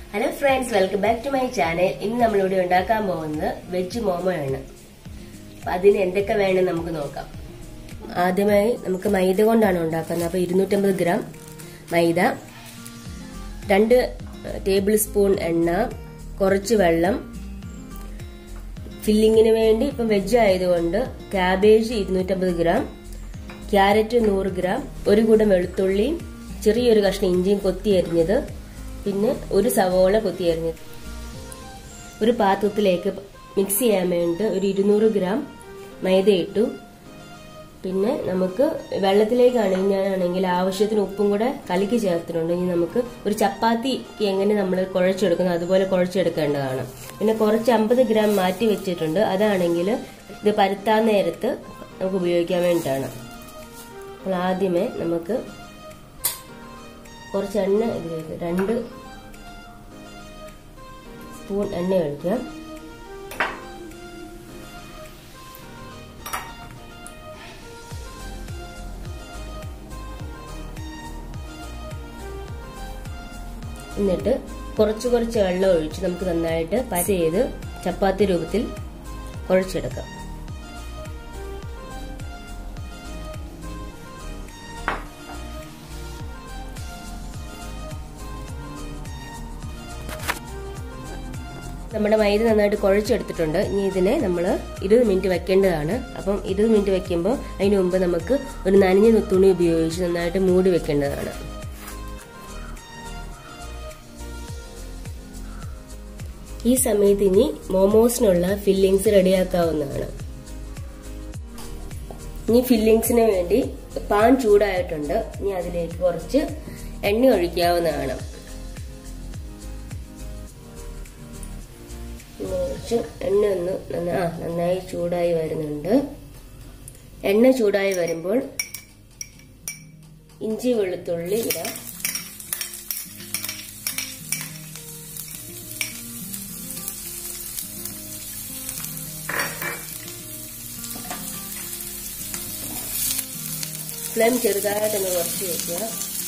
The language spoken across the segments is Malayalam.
Hello friends welcome back to my channel ഇന്ന് നമ്മളിവിടെ ഉണ്ടാക്കാൻ പോകുന്നത് വെജ് മോമോയാണ് അപ്പൊ അതിന് എന്തൊക്കെ വേണം നമുക്ക് നോക്കാം ആദ്യമായി നമുക്ക് മൈദ കൊണ്ടാണ് ഉണ്ടാക്കുന്നത് അപ്പൊ ഇരുന്നൂറ്റമ്പത് ഗ്രാം മൈദ രണ്ട് ടേബിൾ സ്പൂൺ എണ്ണ കുറച്ച് വെള്ളം ഫില്ലിങ്ങിന് വേണ്ടി ഇപ്പം വെജ് ആയതുകൊണ്ട് ക്യാബേജ് ഇരുന്നൂറ്റമ്പത് ഗ്രാം ക്യാരറ്റ് നൂറ് ഗ്രാം ഒരു കൂടം വെളുത്തുള്ളിയും ചെറിയൊരു കഷ്ണം ഇഞ്ചിയും കൊത്തി അരിഞ്ഞത് പിന്നെ ഒരു സവോള കൊത്തി അരിഞ്ഞത് ഒരു പാത്രത്തിലേക്ക് മിക്സ് ചെയ്യാൻ വേണ്ടി ഒരു ഇരുന്നൂറ് ഗ്രാം മൈദ ഇട്ടു പിന്നെ നമുക്ക് വെള്ളത്തിലേക്കാണ് ഞാനാണെങ്കിൽ ആവശ്യത്തിന് ഉപ്പും കൂടെ കലക്കി ചേർത്തിട്ടുണ്ട് ഇനി നമുക്ക് ഒരു ചപ്പാത്തിക്ക് എങ്ങനെ നമ്മൾ കുഴച്ചെടുക്കുന്നു അതുപോലെ കുഴച്ചെടുക്കേണ്ടതാണ് പിന്നെ കുറച്ച് അമ്പത് ഗ്രാം മാറ്റി വെച്ചിട്ടുണ്ട് അതാണെങ്കിൽ ഇത് പരുത്താൻ നേരത്ത് നമുക്ക് ഉപയോഗിക്കാൻ വേണ്ടിയിട്ടാണ് അപ്പോൾ ആദ്യമേ നമുക്ക് കുറച്ച് എണ്ണ ഇതിലേക്ക് രണ്ട് സ്പൂൺ എണ്ണ ഒഴിക്കാം എന്നിട്ട് കുറച്ച് കുറച്ച് വെള്ളം ഒഴിച്ച് നമുക്ക് നന്നായിട്ട് പര ചെയ്ത് ചപ്പാത്തി രൂപത്തിൽ കുഴച്ചെടുക്കാം നമ്മുടെ മൈദ നന്നായിട്ട് കുഴച്ചെടുത്തിട്ടുണ്ട് ഇനി ഇതിനെ നമ്മൾ ഇരുപത് മിനിറ്റ് വെക്കേണ്ടതാണ് അപ്പം ഇരുപത് മിനിറ്റ് വെക്കുമ്പോൾ അതിന് മുമ്പ് നമുക്ക് ഒരു നനഞ്ഞ തുണി ഉപയോഗിച്ച് നന്നായിട്ട് മൂടി വെക്കേണ്ടതാണ് ഈ സമയത്ത് ഇനി മോമോസിനുള്ള ഫില്ലിങ്സ് റെഡിയാക്കാവുന്നതാണ് ഇനി ഫില്ലിങ്സിന് വേണ്ടി പാൻ ചൂടായിട്ടുണ്ട് ഇനി അതിലേക്ക് കുറച്ച് എണ്ണ ഒഴിക്കാവുന്നതാണ് കുറച്ച് എണ്ണ ഒന്ന് ആ നന്നായി ചൂടായി വരുന്നുണ്ട് എണ്ണ ചൂടായി വരുമ്പോൾ ഇഞ്ചി വെളുത്തുള്ളി ഇടാം ഫ്ലെയിം ചെറുതായിട്ടൊന്ന് കുറച്ച് വയ്ക്കുക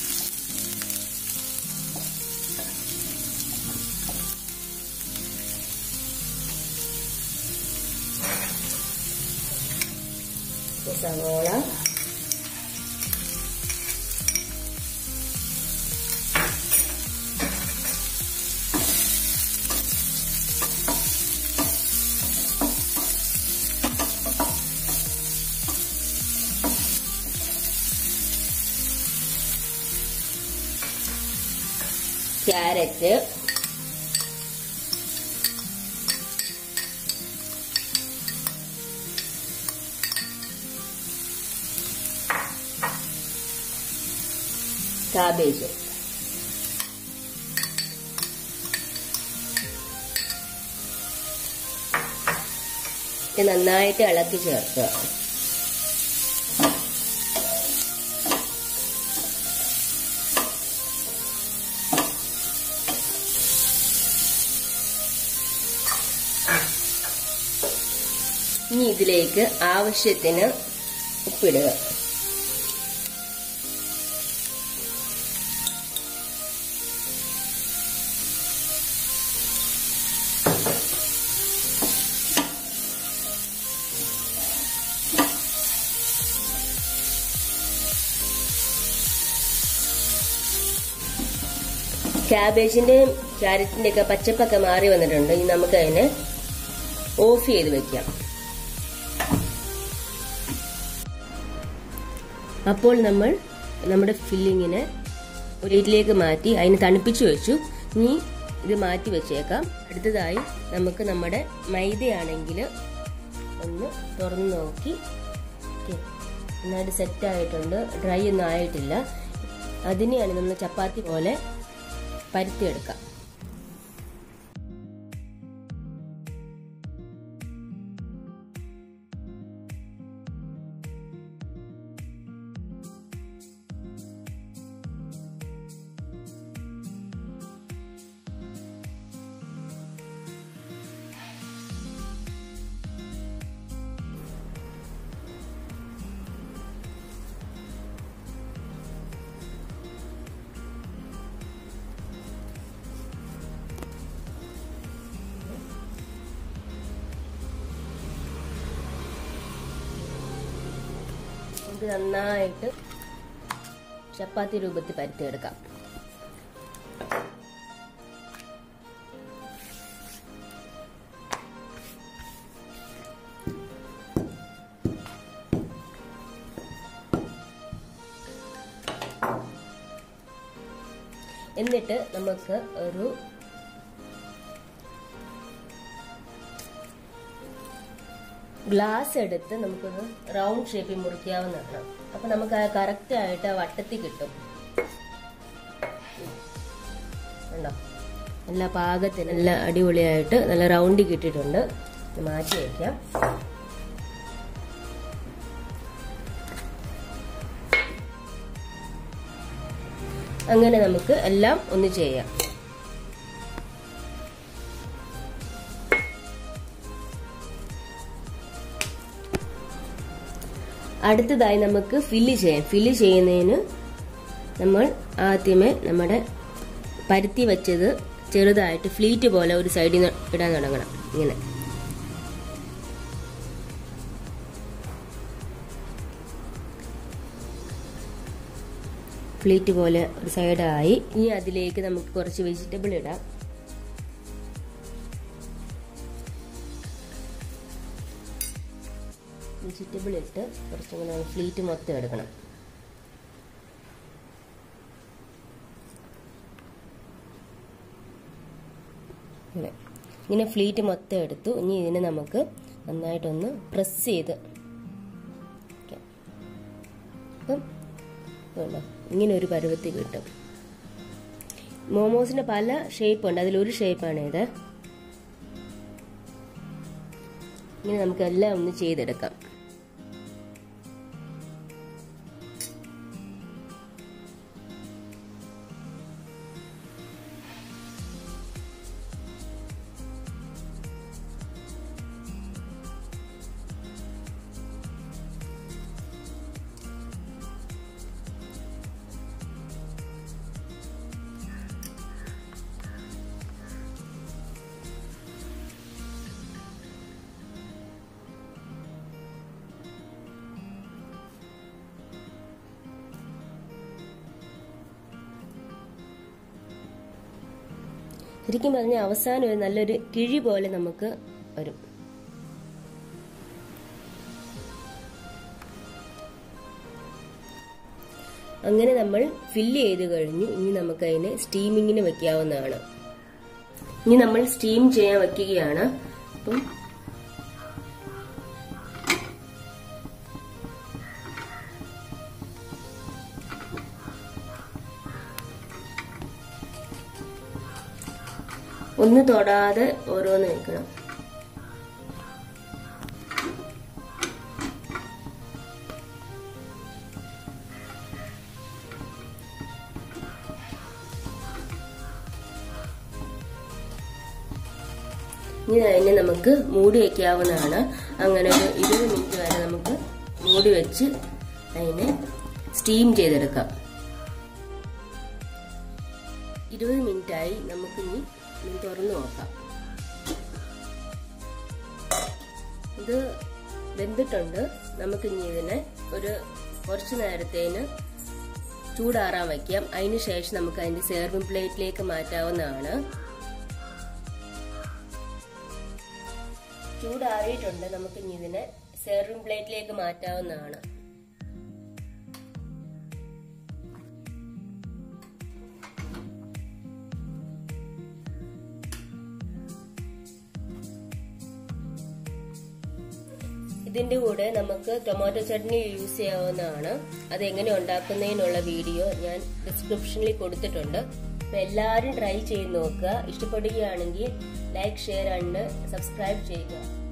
സവോള ക്യാരറ്റ് കാബേജ് നന്നായിട്ട് ഇളക്കി ചേർക്കുക ഇനി ഇതിലേക്ക് ആവശ്യത്തിന് ഉപ്പിടുക ക്യാബേജിന്റെയും ക്യാരറ്റിന്റെ ഒക്കെ പച്ചപ്പൊക്കെ മാറി വന്നിട്ടുണ്ട് ഇനി നമുക്ക് അതിനെ ഓഫ് ചെയ്ത് വെക്കാം അപ്പോൾ നമ്മൾ നമ്മുടെ ഫില്ലിങ്ങിനെ ഒരു ഇതിലേക്ക് മാറ്റി അതിന് തണുപ്പിച്ചു വെച്ചു ഇനി ഇത് മാറ്റി വെച്ചേക്കാം അടുത്തതായി നമുക്ക് നമ്മുടെ മൈദയാണെങ്കിൽ ഒന്ന് തുറന്ന് നോക്കി നന്നായിട്ട് സെറ്റ് ആയിട്ടുണ്ട് ഡ്രൈ ഒന്നും ആയിട്ടില്ല അതിനെയാണ് നമ്മൾ ചപ്പാത്തി പോലെ പരുത്തിയെടുക്കാം നമുക്ക് നന്നായിട്ട് ചപ്പാത്തി രൂപത്തിൽ പരത്തിയെടുക്കാം എന്നിട്ട് നമുക്ക് ഒരു ഗ്ലാസ് എടുത്ത് നമുക്കൊന്ന് റൗണ്ട് ഷേപ്പിൽ മുറിക്കാവുന്നതാണ് അപ്പൊ നമുക്ക് ആ കറക്റ്റ് ആയിട്ട് ആ വട്ടത്തിൽ കിട്ടും ഉണ്ടോ നല്ല പാകത്തിന് നല്ല അടിപൊളിയായിട്ട് നല്ല റൗണ്ടിൽ കിട്ടിയിട്ടുണ്ട് ഇത് മാറ്റി വയ്ക്കാം അങ്ങനെ നമുക്ക് എല്ലാം ഒന്ന് ചെയ്യാം അടുത്തതായി നമുക്ക് ഫില്ല് ചെയ്യാം ഫില്ല് ചെയ്യുന്നതിന് നമ്മൾ ആദ്യമേ നമ്മുടെ പരുത്തി വെച്ചത് ചെറുതായിട്ട് ഫ്ലീറ്റ് പോലെ ഒരു സൈഡിൽ നിന്ന് ഇടാൻ തുടങ്ങണം ഇങ്ങനെ ഫ്ലീറ്റ് പോലെ ഒരു സൈഡായി ഇനി അതിലേക്ക് നമുക്ക് കുറച്ച് വെജിറ്റബിൾ ഇടാം വെജിറ്റബിൾ ഇട്ട് കുറച്ചും കൂടെ ഫ്ലീറ്റ് മൊത്തം എടുക്കണം ഇങ്ങനെ ഇങ്ങനെ ഫ്ലീറ്റ് മൊത്തം എടുത്തു ഇനി ഇതിനെ നമുക്ക് നന്നായിട്ടൊന്ന് പ്രസ് ചെയ്ത് വെക്കാം. അപ്പം വേണ്ട ഇങ്ങനെ ഒരു പരുവത്തിൽ കിട്ടും മോമോസിന്റെ പല ഷേപ്പ് ഉണ്ട് അതിലൊരു ഷേപ്പാണ് ഇത് ഇങ്ങനെ നമുക്ക് എല്ലാം ഒന്ന് ചെയ്തെടുക്കാം ശരിക്കും പറഞ്ഞാൽ അവസാനം ഒരു നല്ലൊരു കിഴി പോലെ നമുക്ക് വരും അങ്ങനെ നമ്മൾ ഫില്ല് ചെയ്ത് കഴിഞ്ഞു ഇനി നമുക്ക് അതിനെ സ്റ്റീമിങ്ങിന് വെക്കാവുന്നതാണ് ഇനി നമ്മൾ സ്റ്റീം ചെയ്യാൻ വെക്കുകയാണ് അപ്പം ഒന്ന് തൊടാതെ ഓരോന്ന് വെക്കണം ഇനി അതിനെ നമുക്ക് മൂടി വയ്ക്കാവുന്നതാണ് അങ്ങനെ ഒരു ഇരുപത് മിനിറ്റ് വരെ നമുക്ക് മൂടി വെച്ച് അതിനെ സ്റ്റീം ചെയ്തെടുക്കാം ഇരുപത് മിനിറ്റായി നമുക്കിനി ഇനി തുറന്നു നോക്കാം ഇത് വെന്തിട്ടുണ്ട് നമുക്കിനി ഇതിനെ ഒരു കുറച്ചു നേരത്തേന് ചൂടാറാൻ വയ്ക്കാം അതിന് ശേഷം നമുക്ക് അതിന്റെ സെർവിംഗ് പ്ലേറ്റിലേക്ക് മാറ്റാവുന്നതാണ് ചൂടാറിയിട്ടുണ്ട് നമുക്കിനി ഇതിനെ സെർവിംഗ് പ്ലേറ്റിലേക്ക് മാറ്റാവുന്നതാണ് ഇതിന്റെ കൂടെ നമുക്ക് ടൊമാറ്റോ ചട്നി യൂസ് ചെയ്യാവുന്നതാണ് അത് എങ്ങനെ ഉണ്ടാക്കുന്നതിനുള്ള വീഡിയോ ഞാൻ ഡിസ്ക്രിപ്ഷനിൽ കൊടുത്തിട്ടുണ്ട് അപ്പൊ എല്ലാവരും ട്രൈ ചെയ്ത് നോക്കുക ഇഷ്ടപ്പെടുകയാണെങ്കിൽ ലൈക്ക് ഷെയർ ആൻഡ് സബ്സ്ക്രൈബ് ചെയ്യുക